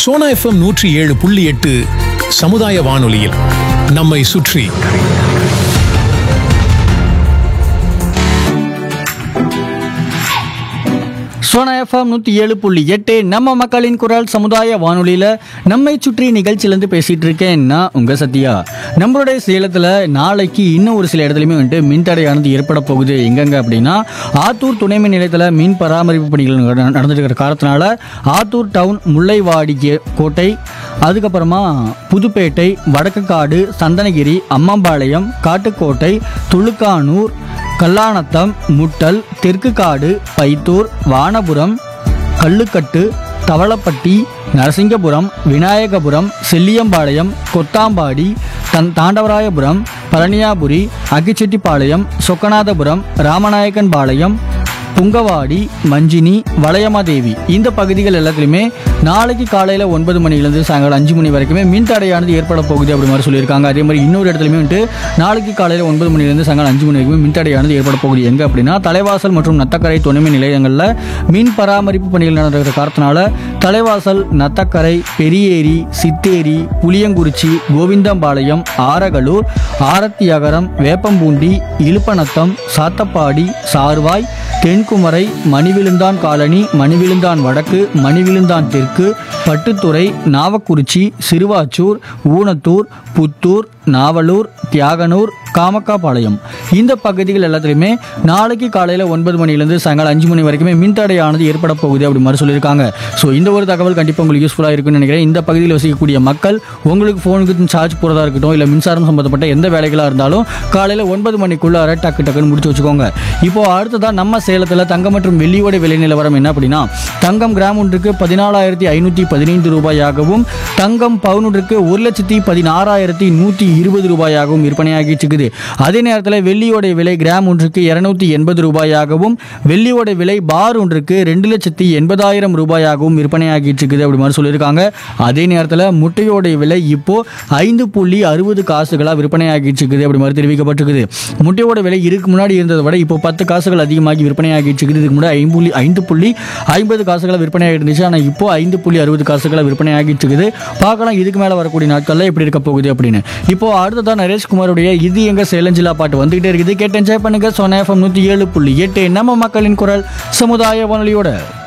Sona FM நூற்றி ஏழு புள்ளி எட்டு சமுதாய வானொலியில் நம்மை சுற்றி சோனா எஃப்எம் நூற்றி ஏழு புள்ளி எட்டு நம்ம மக்களின் குரல் சமுதாய வானொலியில் நம்மை சுற்றி நிகழ்ச்சியிலேருந்து பேசிகிட்டு இருக்கேன் நான் உங்கள் சத்யா நம்மளுடைய சேலத்தில் நாளைக்கு இன்னும் ஒரு சில இடத்துலையுமே வந்துட்டு மின்தடையானது ஏற்பட போகுது எங்கெங்க அப்படின்னா ஆத்தூர் துணை மின் நிலையத்தில் மின் பராமரிப்பு பணிகள் நட- நடந்துட்டு இருக்கிற காரணத்தினால ஆத்தூர் டவுன் முல்லைவாடி கே- கோட்டை அதுக்கப்புறமா புதுப்பேட்டை வடக்குக்காடு சந்தனகிரி அம்மம்பாளையம் காட்டுக்கோட்டை துளுக்கானூர் கல்லானத்தம் முட்டல் தெற்கு காடு பைத்தூர் வானபுரம் கல்லுக்கட்டு தவளப்பட்டி நரசிங்கபுரம் விநாயகபுரம் செல்லியம்பாளையம் கொத்தாம்பாடி தன் தாண்டவராயபுரம் பழனியாபுரி அகிச்செட்டிப்பாளையம் சொக்கநாதபுரம் ராமநாயக்கன் பாளையம் புங்கவாடி மஞ்சினி வளையமாதேவி இந்த பகுதிகள் எல்லாத்துலேயுமே நாளைக்கு காலையில் ஒன்பது மணிலேருந்து சாயங்காலம் அஞ்சு மணி வரைக்குமே மின் தடையானது ஏற்பட போகுது அப்படி மாதிரி சொல்லியிருக்காங்க அதே மாதிரி இன்னொரு இடத்துலையுமே வந்துட்டு நாளைக்கு காலையில் ஒன்பது மணிலேருந்து சாயங்காலம் அஞ்சு மணி வரைக்குமே மின் தடையானது ஏற்பட போகுது எங்கே அப்படின்னா தலைவாசல் மற்றும் நத்தக்கரை துணைமின் நிலையங்களில் மின் பராமரிப்பு பணிகள் நடக்கிற காரணத்தினால தலைவாசல் நத்தக்கரை பெரியேரி சித்தேரி புளியங்குறிச்சி கோவிந்தம்பாளையம் ஆரகலூர் ஆரத்தியகரம் வேப்பம்பூண்டி இலுப்பநத்தம் சாத்தப்பாடி சார்வாய் தென்குமரை மணிவிழுந்தான் காலனி மணிவிழுந்தான் வடக்கு மணிவிழுந்தான் தெற்கு பட்டுத்துறை நாவக்குறிச்சி சிறுவாச்சூர் ஊனத்தூர் புத்தூர் நாவலூர் தியாகனூர் காமக்காபாளையம் இந்த பகுதிகள் எல்லாத்துலேயுமே நாளைக்கு காலையில் ஒன்பது மணிலேருந்து சாயங்காலம் அஞ்சு மணி வரைக்குமே மின்தடையானது ஏற்பட போகுது அப்படி மாதிரி சொல்லியிருக்காங்க ஸோ இந்த ஒரு தகவல் கண்டிப்பாக உங்களுக்கு யூஸ்ஃபுல்லாக இருக்கும்னு நினைக்கிறேன் இந்த பகுதியில் வசிக்கக்கூடிய மக்கள் உங்களுக்கு ஃபோனுக்கு சார்ஜ் போகிறதா இருக்கட்டும் இல்லை மின்சாரம் சம்மந்தப்பட்ட எந்த வேலைகளாக இருந்தாலும் காலையில் ஒன்பது மணிக்குள்ளார டக்கு டக்குன்னு முடிச்சு வச்சுக்கோங்க இப்போ அடுத்ததாக நம்ம சேலத்தில் தங்கம் மற்றும் வெள்ளியோட விலை நிலவரம் என்ன அப்படின்னா தங்கம் கிராம் ஒன்றுக்கு பதினாலாயிரத்தி ஐநூற்றி பதினைந்து ரூபாயாகவும் தங்கம் பவுன் ஒன்றுக்கு ஒரு லட்சத்தி பதினாறாயிரத்தி நூற்றி இருபது ரூபாயாகவும் விற்பனையாகிட்டு இருக்குது அதே நேரத்தில் வெள்ளியோட விலை கிராம் ஒன்றுக்கு இரநூத்தி எண்பது ரூபாயாகவும் வெள்ளியோட விலை பார் ஒன்றுக்கு ரெண்டு லட்சத்தி எண்பதாயிரம் ரூபாயாகவும் விற்பனையாகிட்டு இருக்குது அப்படி மாதிரி சொல்லியிருக்காங்க அதே நேரத்தில் முட்டையோட விலை இப்போ ஐந்து புள்ளி அறுபது காசுகளாக விற்பனையாகிட்டு இருக்குது அப்படி மாதிரி தெரிவிக்கப்பட்டிருக்குது முட்டையோட விலை இதுக்கு முன்னாடி இருந்ததை விட இப்போ பத்து காசுகள் அதிகமாகி விற்பனையாகிட்டு இருக்குது இதுக்கு முன்னாடி ஐந்து புள்ளி ஐந்து புள்ளி ஐம்பது காசுகளாக விற்பனையாகிட்டு இருந்துச்சு ஆனால் இப்போ ஐந்து புள்ளி அறுபது காசுகளாக விற்பனையாகிட்டு இருக்குது பார்க்கலாம் இதுக்கு மேலே வரக்கூடிய நாட்களில் எப்படி இருக்க போகுது அப்படின்னு இப்போ அடுத்ததான் நரேஷ்குமாருடைய இது எங்க சேலம் ஜில்லா பாட்டு வந்துகிட்டே இருக்குது கேட்டு என்ஜாய் பண்ணுங்க சொன்ன எஃப்எம் நூற்றி ஏழு புள்ளி எட்டு நம்ம மக்களின் குரல் சமுதாய வானொலியோட